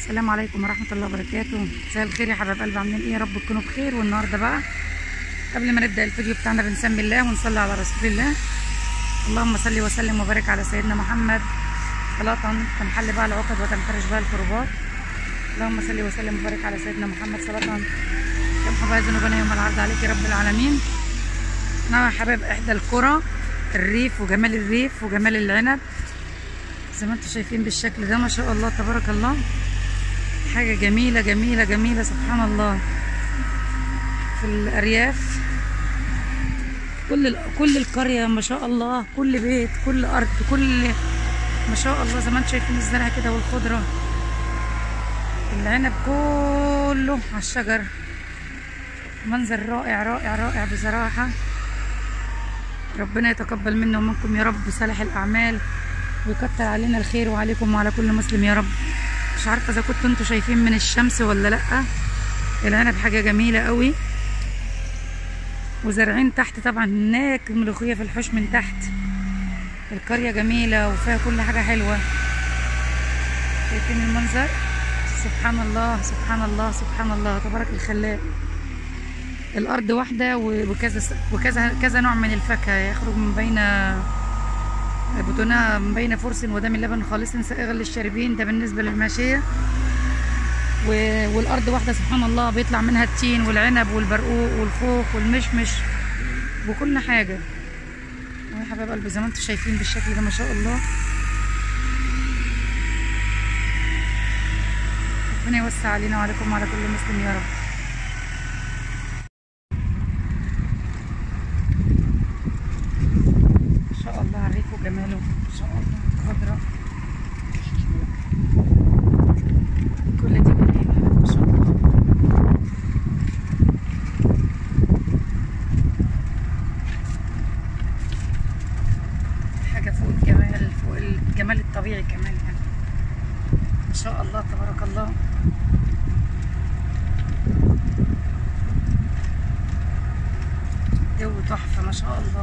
السلام عليكم ورحمة الله وبركاته مساء الخير يا حبايب قلبي عاملين ايه يا رب تكونوا بخير والنهارده بقى قبل ما نبدأ الفيديو بتاعنا بنسمي الله ونصلي على رسول الله اللهم صل وسلم وبارك على سيدنا محمد صلاة تنحل بها العقد وتنفرج بها الكربات اللهم صل وسلم وبارك على سيدنا محمد صلاة تمحو بها ذنوبنا يوم العرض عليك يا رب العالمين انا يا حبايب احدى القرى الريف وجمال الريف وجمال العنب زي ما انتم شايفين بالشكل ده ما شاء الله تبارك الله حاجة جميلة جميلة جميلة سبحان الله في الأرياف كل ال- كل القرية ما شاء الله كل بيت كل أرض كل ما شاء الله زي ما انتم شايفين الزرع كده والخضرة العنب كله على الشجر منظر رائع رائع رائع بصراحة ربنا يتقبل منا ومنكم يا رب صالح الأعمال ويكتر علينا الخير وعليكم وعلى كل مسلم يا رب مش عارفة إذا كنتوا انتوا شايفين من الشمس ولا لأ العنب حاجة جميلة قوي وزارعين تحت طبعا هناك ملوخية في الحوش من تحت القرية جميلة وفيها كل حاجة حلوة شايفين المنظر سبحان الله سبحان الله سبحان الله تبارك الخلاق الارض واحده وكذا وكذا كذا نوع من الفاكهه يخرج من بين بطونها من بين فرس ودم لبن خالص سائغا للشاربين ده بالنسبه للماشيه و- والارض واحده سبحان الله بيطلع منها التين والعنب والبرقوق والخوخ والمشمش وكل حاجه يا حبايب قلبي زي ما انتم شايفين بالشكل ده ما شاء الله ربنا يوسع علينا وعليكم وعلى كل مسلم يا رب ما شاء الله على الريف وجماله ما شاء الله خضرة كل دي جميلة ما شاء الله حاجة فوق الجمال فوق الجمال الطبيعي كمان يعني ما شاء الله تبارك الله جو تحفة ما شاء الله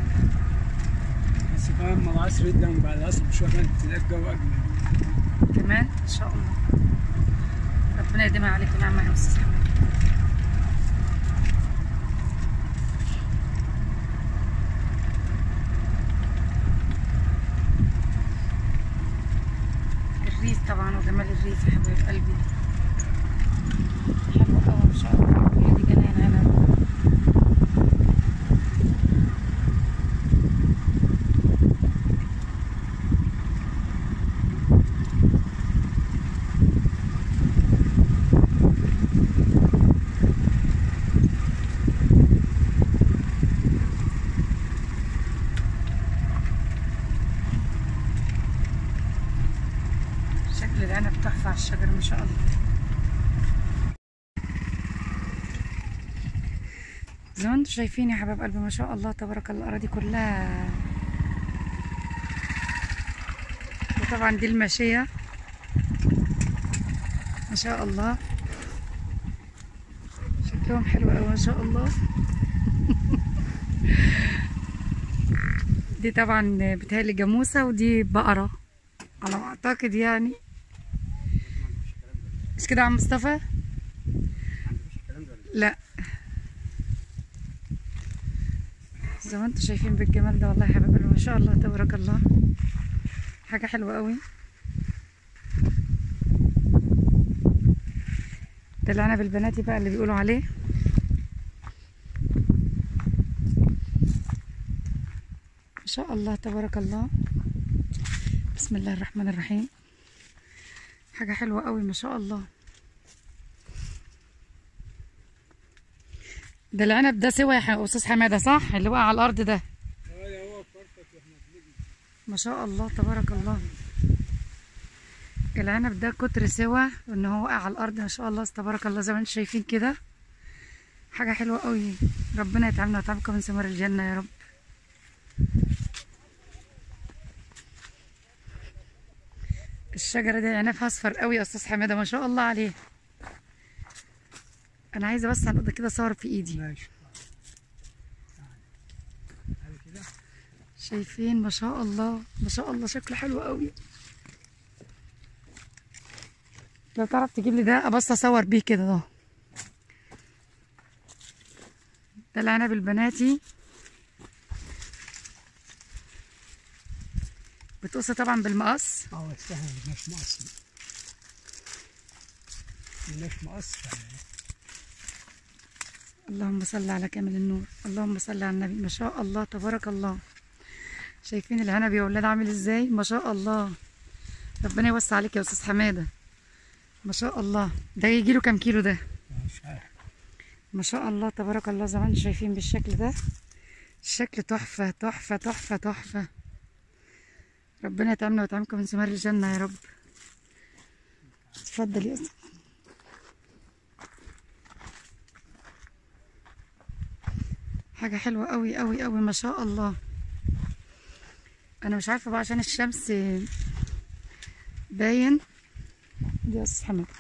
بس كمان مع العصر جدا بعد العصر بشوية كانت تلاقي الجو أجمل كمان ان شاء الله ربنا يديمها عليك نعمة يا استاذ حماد الريف طبعا وجمال الريف يا حبايب قلبي حلو قوي ما شاء الله كل دي جنان عنب شكل العنب تحفة على الشجر ما شاء الله زي ما انتم شايفين يا حباب قلبي ما شاء الله تبارك الله الأراضي كلها وطبعا دي الماشية ما شاء الله شكلهم حلو أوي ما شاء الله دي طبعا بتهيألي جاموسة ودي بقرة على ما اعتقد يعني مش كده يا عم مصطفى لا زي ما انتم شايفين بالجمال ده والله يا حبايبي ما شاء الله تبارك الله حاجه حلوه قوي ده العنب البناتي بقى اللي بيقولوا عليه ما شاء الله تبارك الله بسم الله الرحمن الرحيم حاجة حلوة قوي ما شاء الله ده العنب ده سوى يا ح- استاذ حماده صح اللي وقع على الارض ده هذا هو فرصة واحنا بنجي ما شاء الله تبارك الله العنب ده كتر سوى ان هو وقع على الارض ما شاء الله تبارك الله زي ما انتم شايفين كده حاجه حلوه قوي ربنا يتعاملنا ويتعاملكم من ثمار الجنه يا رب الشجره دي عنبها اصفر قوي يا استاذ حماده ما شاء الله عليه انا عايزه بس هنقضي كده صور في ايدي ماشي هذا كده شايفين ما شاء الله ما شاء الله شكله حلو قوي لو تعرف تجيب لي ده ابص اصور بيه كده ده ده العنب البناتي بتقص طبعا بالمقص اه استهل مش مقص مش مقص اللهم صل على كامل النور اللهم صل على النبي ما شاء الله تبارك الله شايفين العنب يا ولاد عامل ازاي ما شاء الله ربنا يوسع عليك يا استاذ حماده ما شاء الله ده يجي له كام كيلو ده مش عارف ما شاء الله تبارك الله زي ما انتم شايفين بالشكل ده الشكل تحفة تحفة تحفة تحفة ربنا يطعمنا ويطعمكم من ثمار الجنة يا رب اتفضل يا أستاذ حاجة حلوة قوي قوي قوي ما شاء الله أنا مش عارفة بقى عشان الشمس باين دي يا أستاذ حماد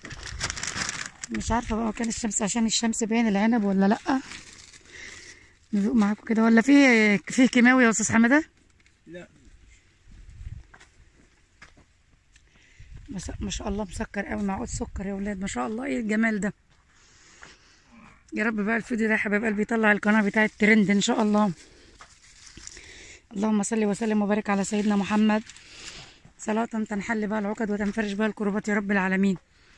مش عارفة بقى كان الشمس عشان الشمس باين العنب ولا لأ ندوق معاكم كده ولا فيه فيه كيماوي يا أستاذ حمادة لا ما شاء- ما شاء الله مسكر قوي معقول سكر يا ولاد ما شاء الله ايه الجمال ده يا رب بقى الفيديو ده يا حبايب قلبي يطلع القناه بتاعه ترند ان شاء الله اللهم صل وسلم وبارك على سيدنا محمد صلاة تنحل بها العقد وتنفرج بها الكربات يا رب العالمين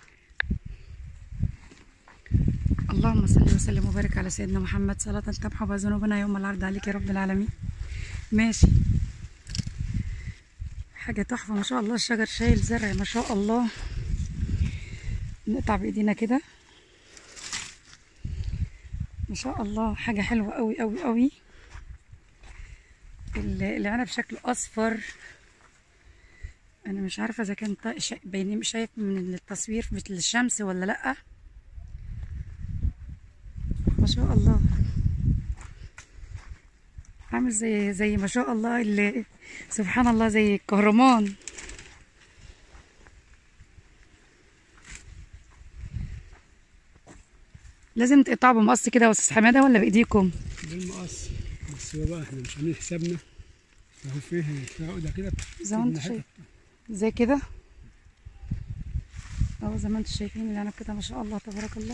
اللهم صل وسلم وبارك على سيدنا محمد صلاة تمحو بها ذنوبنا يوم العرض عليك يا رب العالمين ماشي حاجة تحفة ما شاء الله الشجر شايل زرع ما شاء الله نقطع بإيدينا كده ما شاء الله حاجة حلوة قوي قوي قوي ال- العنب شكله أصفر أنا مش عارفة إذا كان طا- شا- باين مش شايف من التصوير مثل الشمس ولا لأ ما شاء الله عامل زي زي ما شاء الله اللي سبحان الله زي الكهرمان لازم تقطعوا بمقص كده يا استاذ حماده ولا بايديكم بالمقص بس هو بقى احنا مش عاملين حسابنا اهو فيه فيه عقده كده زي ما انتم بتسيبنا شايفين زي كده اهو زي ما انتم شايفين العنب كده ما شاء الله تبارك الله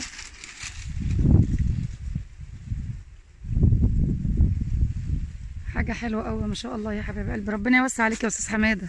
حاجه حلوه قوي ما شاء الله يا حبيب قلبي ربنا يوسع عليك يا استاذ حماده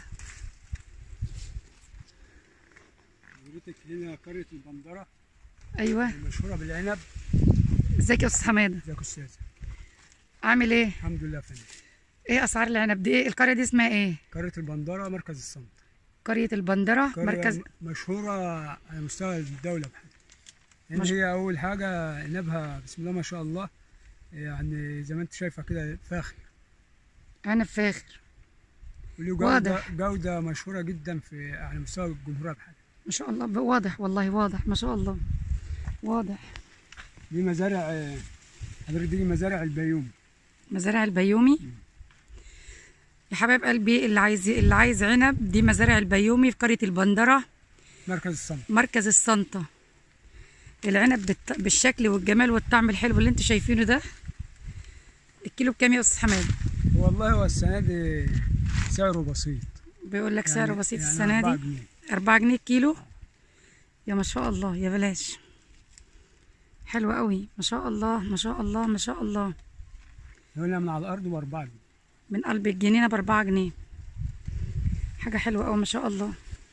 حضرتك هنا قريه البندره ايوه المشهوره بالعنب ازيك يا استاذ حماده ازيك يا استاذ عامل ايه الحمد لله يا فندم ايه اسعار العنب دي ايه القريه دي اسمها ايه قريه البندره مركز الصمت قريه البندره قرية مركز م- مشهورة على مستوى الدولة بحاجة لأن مش- هي أول حاجة عنبها بسم الله ما شاء الله يعني زي ما أنت شايفة كده فاخر عنب فاخر وله جودة, واضح. جودة مشهورة جدا في على مستوى الجمهورية بحاجة ما شاء الله ب- واضح والله واضح ما شاء الله واضح دي مزارع آه، حضرتك دي مزارع البيوم مزارع البيومي يا حبايب قلبي اللي عايز اللي عايز عنب دي مزارع البيومي في قريه البندره مركز الصمت مركز السنطه العنب بالت- بالشكل والجمال والطعم الحلو اللي انتوا شايفينه ده الكيلو بكام يا استاذ حماد والله هو السنة دي سعره بسيط بيقول لك سعره يعني- بسيط يعني السنه أربعة دي جنيه. 4 جنيه الكيلو يا ما شاء الله يا بلاش حلو قوي ما شاء الله ما شاء الله ما شاء الله هنا من على الأرض بأربعة جنيه من قلب الجنينة بأربعة جنيه حاجة حلوة أوي ما شاء الله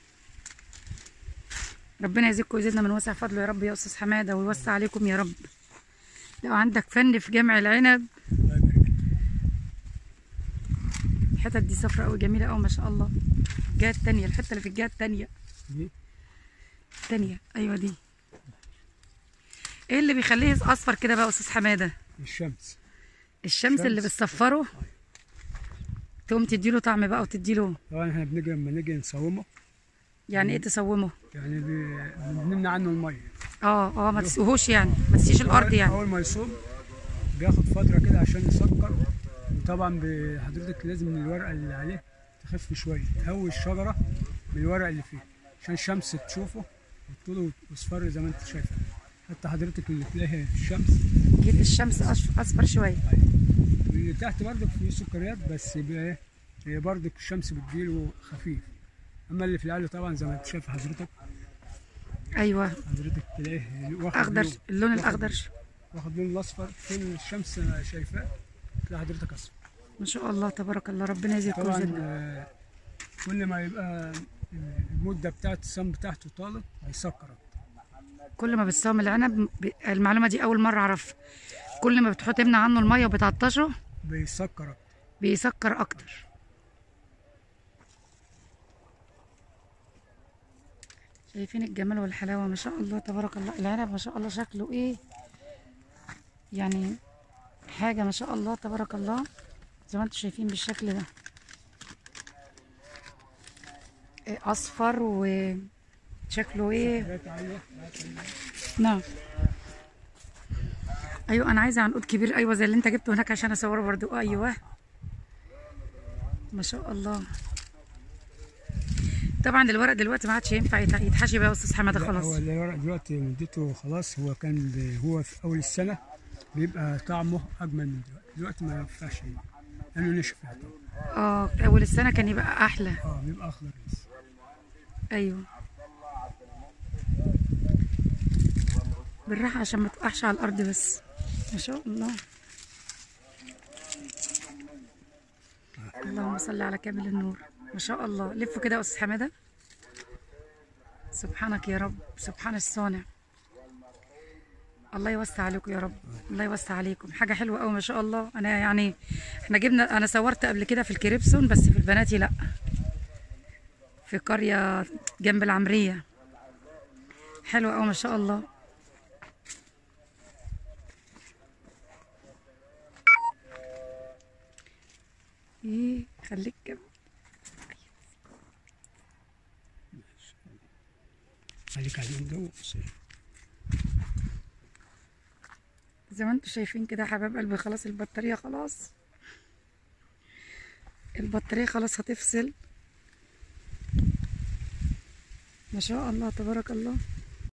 ربنا يزيدكم ويزيدنا من وسع فضله يا رب يا أستاذ حمادة ويوسع عليكم يا رب لو عندك فن في جمع العنب الله يبارك لك. الحتت دي صفرا أوي جميلة أوي ما شاء الله الجهة التانية الحتة اللي في الجهة التانية دي التانية أيوة دي ايه اللي بيخليه أصفر كده بقى يا أستاذ حمادة الشمس الشمس اللي شمس. بتصفره تقوم تديله طعم بقى وتديله طبعا احنا بنيجي لما نيجي نصومه يعني ايه تسومه يعني بي- بنمنع عنه المية اه اه ما تسقهوش يعني ما تسقيش الارض يعني اول ما يصوب بياخد فتره كده عشان يسكر وطبعا ب- حضرتك لازم الورقه اللي عليه تخف شويه تهوي الشجره بالورق اللي فيه عشان الشمس تشوفه وطوله يصفر زي ما انت شايفه حتى حضرتك اللي تلاقيها في الشمس جيت الشمس أصف- اصفر شويه واللي تحت برضك فيه سكريات بس بيبقى ايه هي برضك الشمس بتجيله خفيف اما اللي في العالي طبعا زي ما انت شايف حضرتك ايوه حضرتك تلاقيه واخد اخضر لون- اللون واخد- الاخضر واخد لون الاصفر فين الشمس شايفاه تلاقي حضرتك اصفر ما شاء الله تبارك الله ربنا يزيدكم طبعا جدا آه، كل ما يبقى المده بتاعت السم بتاعته طالت هيسكر كل ما بتساوم العنب ب- المعلومه دي اول مره اعرفها كل ما بتحط تمنع عنه الميه وبتعطشه بيسكر أكتر. بيسكر اكتر شايفين الجمال والحلاوه ما شاء الله تبارك الله العنب ما شاء الله شكله ايه يعني حاجه ما شاء الله تبارك الله زي ما انتم شايفين بالشكل ده إيه اصفر وشكله ايه حاجات عاليه نعم ايوه انا عايزه عنقود كبير ايوه زي اللي انت جبته هناك عشان اصوره برضو ايوه ما شاء الله طبعا الورق دلوقتي ما عادش ينفع يت- يتحشي بقى يا استاذ حماده لا، هو خلاص الورق دلوقتي مدته خلاص هو كان ب- هو في اول السنه بيبقى طعمه اجمل من دلوقتي دلوقتي ما ينفعش لانه نشف يعتبر اه اول السنه كان يبقى احلى اه بيبقى اخضر بس ايوه بالراحه عشان ما تقعش على الارض بس ما شاء الله اللهم صل على كامل النور ما شاء الله لفوا كده يا استاذ حماده سبحانك يا رب سبحان الصانع الله يوسع عليكم يا رب الله يوسع عليكم حاجه حلوه قوي ما شاء الله انا يعني احنا جبنا انا صورت قبل كده في الكريبسون بس في البناتي لا في قريه جنب العمريه حلوه قوي ما شاء الله ايه خليك جنب خليك عليهم جو بس زي ما انتم شايفين كده يا حباب قلبي خلاص البطارية خلاص البطارية خلاص هتفصل ما شاء الله تبارك الله